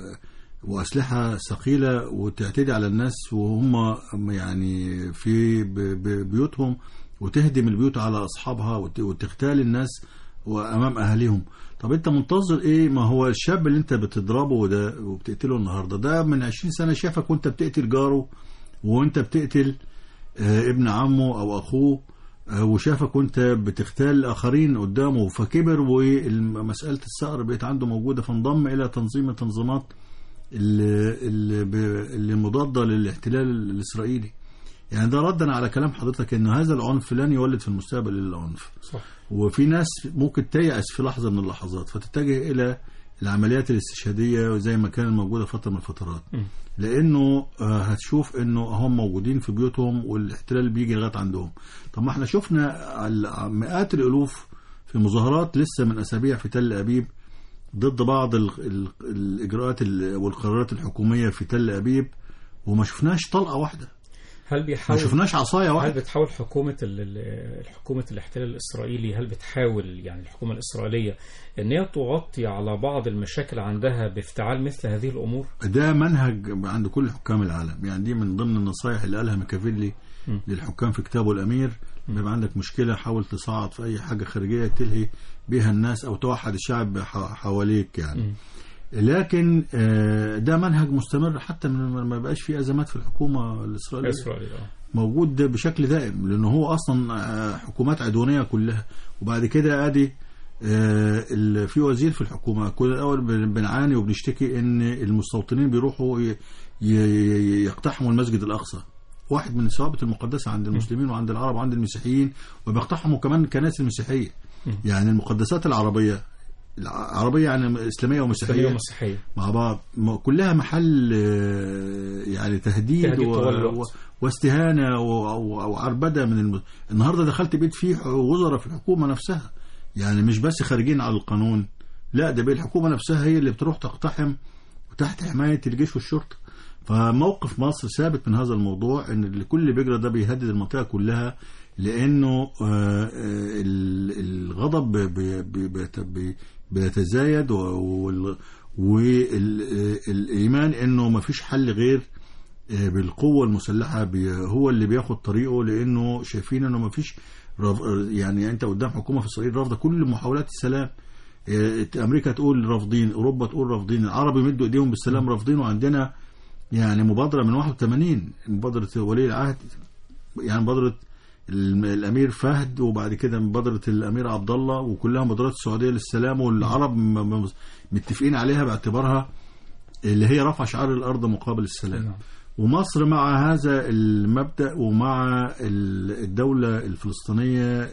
واسلحه ثقيله وتعتدي على الناس وهم يعني في ب... ب... بيوتهم وتهدم البيوت على اصحابها وت... وتغتال الناس وامام اهاليهم طب انت منتظر ايه ما هو الشاب اللي انت بتضربه ده وبتقتله النهارده ده من 20 سنه شافك وانت بتقتل جاره وانت بتقتل آه، ابن عمه او اخوه آه، وشافك وانت بتغتال اخرين قدامه فكبر ومساله الثأر بقت عنده موجوده فانضم الى تنظيم التنظيمات اللي, اللي, ب- اللي مضاده للاحتلال الاسرائيلي يعني ده ردا على كلام حضرتك ان هذا العنف لن يولد في المستقبل الا العنف صح وفي ناس ممكن تيأس في لحظة من اللحظات فتتجه إلى العمليات الاستشهادية زي ما كانت موجودة فترة من الفترات م. لأنه آه، هتشوف إنه هم موجودين في بيوتهم والاحتلال بيجي لغاية عندهم طب ما احنا شفنا ال- مئات الألوف في مظاهرات لسه من أسابيع في تل أبيب ضد بعض ال ال الإجراءات ال- والقرارات الحكومية في تل أبيب وما شفناش طلقة واحدة هل ما بيحاول شفناش عصايه هل واحده بتحاول حكومة ال- ال- حكومة الاحتلال الإسرائيلي هل بتحاول يعني الحكومة الإسرائيلية إن هي تغطي على بعض المشاكل عندها بافتعال مثل هذه الأمور؟ ده منهج عند كل حكام العالم يعني دي من ضمن النصائح اللي قالها ميكافيلي م. للحكام في كتابه الامير بيبقى عندك مشكله حاول تصعد في اي حاجه خارجيه تلهي بيها الناس او توحد الشعب ح- حواليك يعني م. لكن آه، ده منهج مستمر حتى من ما يبقاش في ازمات في الحكومه الاسرائيليه إسرائيل آه. موجود بشكل دائم لأنه هو أصلا آه، حكومات عدوانية كلها وبعد كده أدي آه، ال- في وزير في الحكومة كل الأول بن- بنعاني وبنشتكي إن المستوطنين بيروحوا ي- ي- يقتحموا المسجد الأقصى واحد من الثوابت المقدسة عند المسلمين وعند العرب وعند المسيحيين وبيقتحموا كمان الكنائس المسيحية يعني المقدسات العربية العربية يعني إسلامية إسلامية ومسيحية ومسيحية مع بعض م- كلها محل آه، يعني تهديد, تهديد و... طوال الوقت. و... واستهانة و... و... وعربدة من الم... النهاردة دخلت بيت فيه ح- وزراء في الحكومة نفسها يعني مش بس خارجين على القانون لا ده بقى الحكومة نفسها هي اللي بتروح تقتحم وتحت حماية الجيش والشرطة فموقف مصر ثابت من هذا الموضوع ان اللي كل اللي بيجرى ده بيهدد المنطقة كلها لانه آه، آه، ال- الغضب بي- بي- بيت- بي- بيتزايد والايمان انه ما فيش حل غير آه، بالقوة المسلحة بي- هو اللي بياخد طريقه لانه شايفين انه ما فيش رف- يعني انت قدام حكومة في اسرائيل رافضة كل محاولات السلام آه، امريكا تقول رافضين اوروبا تقول رافضين العرب يمدوا ايديهم بالسلام رافضين وعندنا يعني مبادرة من 81 مبادرة ولي العهد يعني مبادرة الم- الامير فهد وبعد كده مبادره الامير عبد الله وكلها مبادرات السعوديه للسلام والعرب م- م- متفقين عليها باعتبارها اللي هي رفع شعار الارض مقابل السلام نعم. ومصر مع هذا المبدا ومع ال- الدوله الفلسطينيه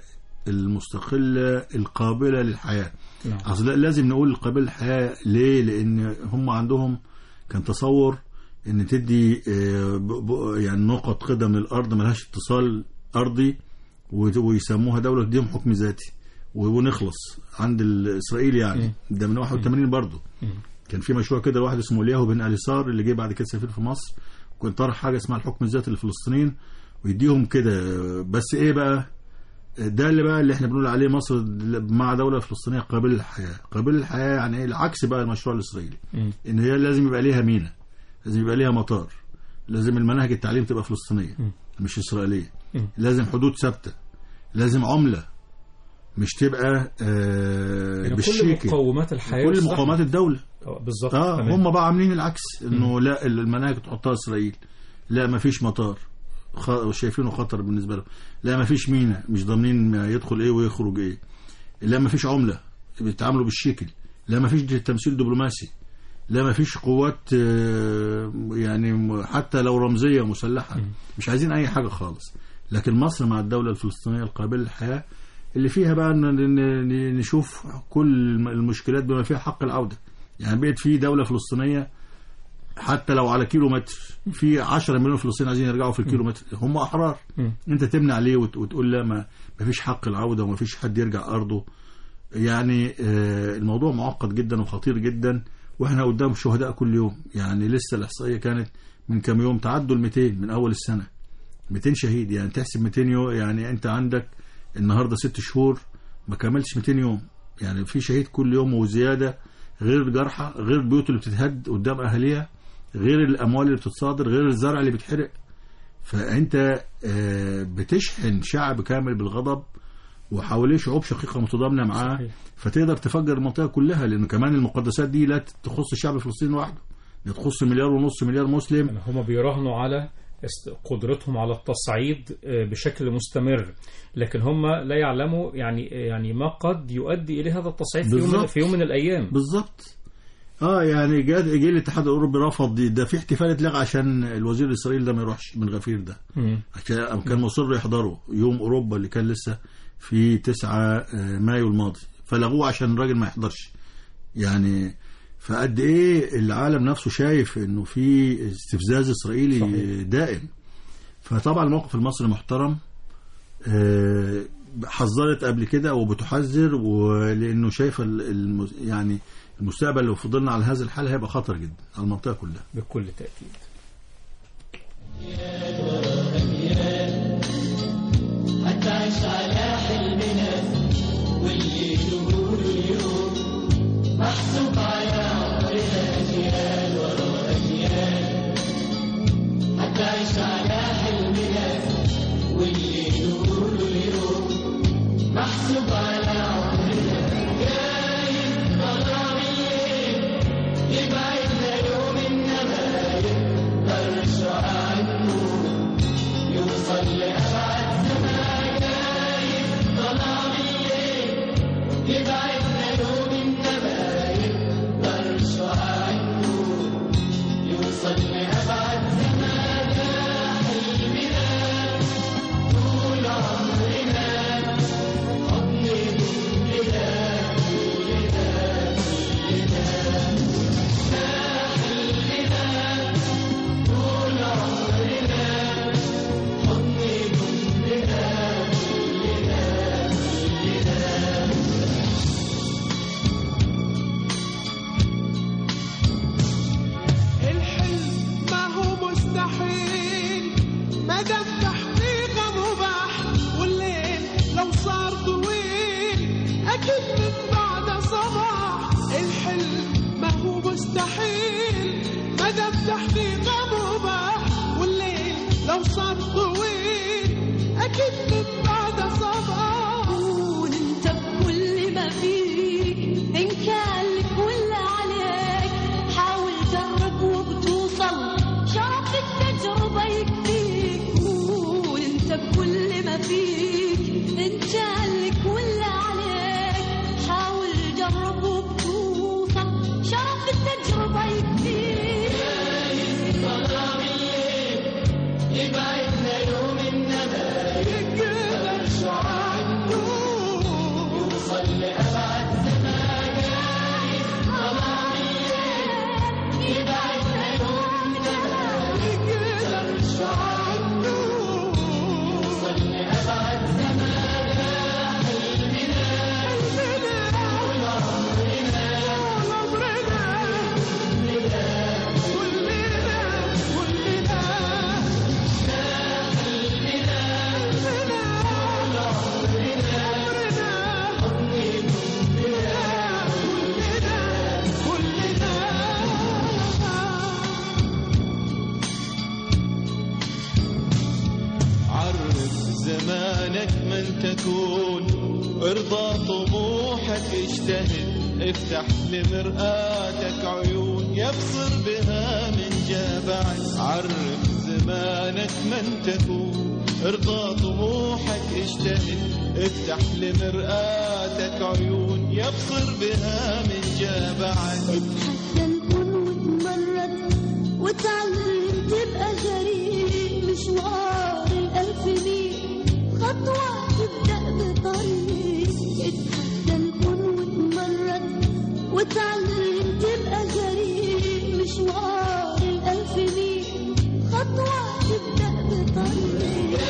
المستقله القابله للحياه نعم. اصل لازم نقول القابله للحياه ليه لان هم عندهم كان تصور ان تدي آه، ب- ب- يعني نقط قدم الارض ملهاش اتصال ارضي وت- ويسموها دوله تديهم حكم ذاتي و- ونخلص عند الاسرائيل يعني ده من 81 برضه كان في مشروع كده واحد اسمه الياهو بن اليسار اللي جه بعد كده سفير في مصر كنت طرح حاجه اسمها الحكم الذاتي للفلسطينيين ويديهم كده بس ايه بقى ده اللي بقى اللي احنا بنقول عليه مصر مع دوله فلسطينيه قابله للحياه قابله للحياه يعني ايه العكس بقى المشروع الاسرائيلي مم. ان هي لازم يبقى ليها مينا لازم يبقى ليها مطار لازم المناهج التعليم تبقى فلسطينيه مش اسرائيليه مم. لازم حدود ثابته لازم عمله مش تبقى آه يعني كل بالشيكل مقومات الحياة كل والصحة. مقومات الدوله آه، بالظبط اه تمام. هم بقى عاملين العكس انه لا المناهج تحطها اسرائيل لا ما فيش مطار خ... شايفينه خطر بالنسبه لهم لا ما فيش مينا مش ضامنين ما يدخل ايه ويخرج ايه لا ما فيش عمله بيتعاملوا بالشكل لا ما فيش تمثيل دبلوماسي لا ما فيش قوات آه، يعني م- حتى لو رمزيه مسلحه مش عايزين اي حاجه خالص لكن مصر مع الدوله الفلسطينيه القابله للحياه اللي فيها بقى ن- ن- ن- نشوف كل الم- المشكلات بما فيها حق العوده يعني بقت في دوله فلسطينيه حتى لو على كيلو متر في 10 مليون فلسطيني عايزين يرجعوا في الكيلو متر هم احرار مم. انت تمنع ليه وت- وتقول لا ما ما فيش حق العوده وما فيش حد يرجع ارضه يعني آه، الموضوع معقد جدا وخطير جدا واحنا قدام شهداء كل يوم يعني لسه الاحصائيه كانت من كام يوم تعدوا ال 200 من اول السنه 200 شهيد يعني تحسب 200 يوم يعني انت عندك النهارده ست شهور ما كملتش 200 يوم يعني في شهيد كل يوم وزياده غير الجرحى غير البيوت اللي بتتهد قدام اهاليها غير الاموال اللي بتتصادر غير الزرع اللي بيتحرق فانت آه، بتشحن شعب كامل بالغضب وحواليه شعوب شقيقه متضامنه معاه صحيح. فتقدر تفجر المنطقه كلها لان كمان المقدسات دي لا تخص الشعب الفلسطيني لوحده دي تخص مليار ونص مليار مسلم يعني هم بيراهنوا على است- قدرتهم على التصعيد آه، بشكل مستمر لكن هم لا يعلموا يعني يعني ما قد يؤدي الى هذا التصعيد في يوم من- بالظبط. في يوم من الايام بالظبط اه يعني جاء جه الاتحاد الاوروبي رفض دي ده في احتفال اتلغى عشان الوزير الاسرائيلي ده ما يروحش من غفير ده مم. عشان كان مصر يحضره يوم اوروبا اللي كان لسه في 9 مايو الماضي فلغوه عشان الراجل ما يحضرش يعني فقد ايه العالم نفسه شايف انه في استفزاز اسرائيلي صحيح. دائم فطبعا الموقف المصري محترم آه، حذرت قبل كده وبتحذر ولانه شايفه ال- الم- يعني المستقبل لو فضلنا على هذا الحال هيبقى خطر جدا على المنطقه كلها بكل تأكيد الحلم ما هو مستحيل ما دام تحقيقه مباح والليل لو صار طويل اكيد من بعد صباح الحلم ما هو مستحيل ما دام تحقيقه مباح والليل لو صار طويل اكيد من بعد صباح كون انت بكل ما فيك ان كان لك ولا عليك حاول جرب وبتوصل شرف التجربة يكفيك كون انت بكل ما فيك ان كان لك ولا عليك حاول جرب وبتوصل شرف التجربة يكفيك يقدر عنه يقدر عنه عرف زمانك من تكون ارضى طموحك اجتهد افتح لمرآتك عيون يبصر بها من جابعك عرف زمانك من تكون ارضى طموحك اجتهد افتح لمرآتك عيون يبصر بها من جابعك اتحسن كن وتمرد وتعلم تبقى جريء مشوار الألف ميل خطوة تبدأ بطريق اتحسن كن وتمرد وتعلم تبقى جريء مشوار الألف ميل خطوة تبدأ بطريق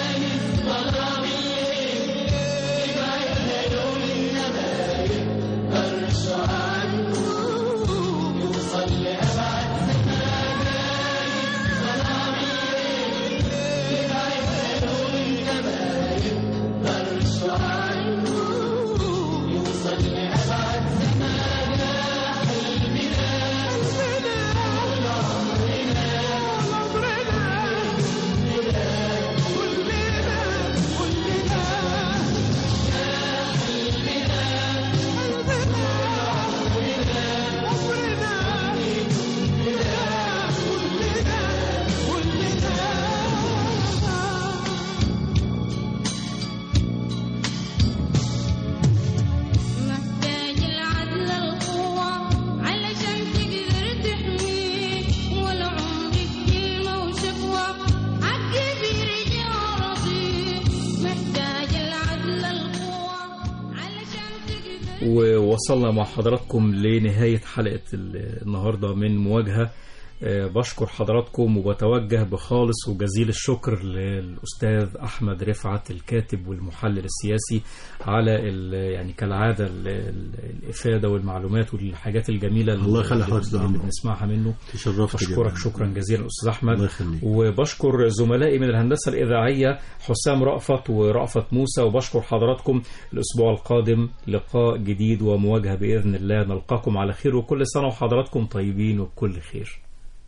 محتاج العدل القوة علشان تقدر تحميه والعمر كلمة وشكوى حقي بيرجع رضيه محتاج العدل القوة علشان تقدر ووصلنا مع حضراتكم لنهاية حلقة ال- النهاردة من مواجهة آه، بشكر حضراتكم وبتوجه بخالص وجزيل الشكر للأستاذ أحمد رفعت الكاتب والمحلل السياسي على ال- يعني كالعادة ال- ال- الإفادة والمعلومات والحاجات الجميلة اللي- الله يخلي حضرتك اللي عمرو. بنسمعها منه تشرفت بشكرك جداً. شكرا جزيلا أستاذ أحمد الله يخليك. وبشكر زملائي من الهندسة الإذاعية حسام رأفت ورأفت موسى وبشكر حضراتكم الأسبوع القادم لقاء جديد ومواجهة بإذن الله نلقاكم على خير وكل سنة وحضراتكم طيبين وبكل خير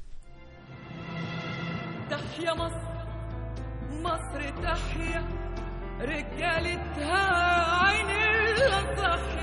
تحيا مصر مصر تحيا رجالتها عين الله صحيا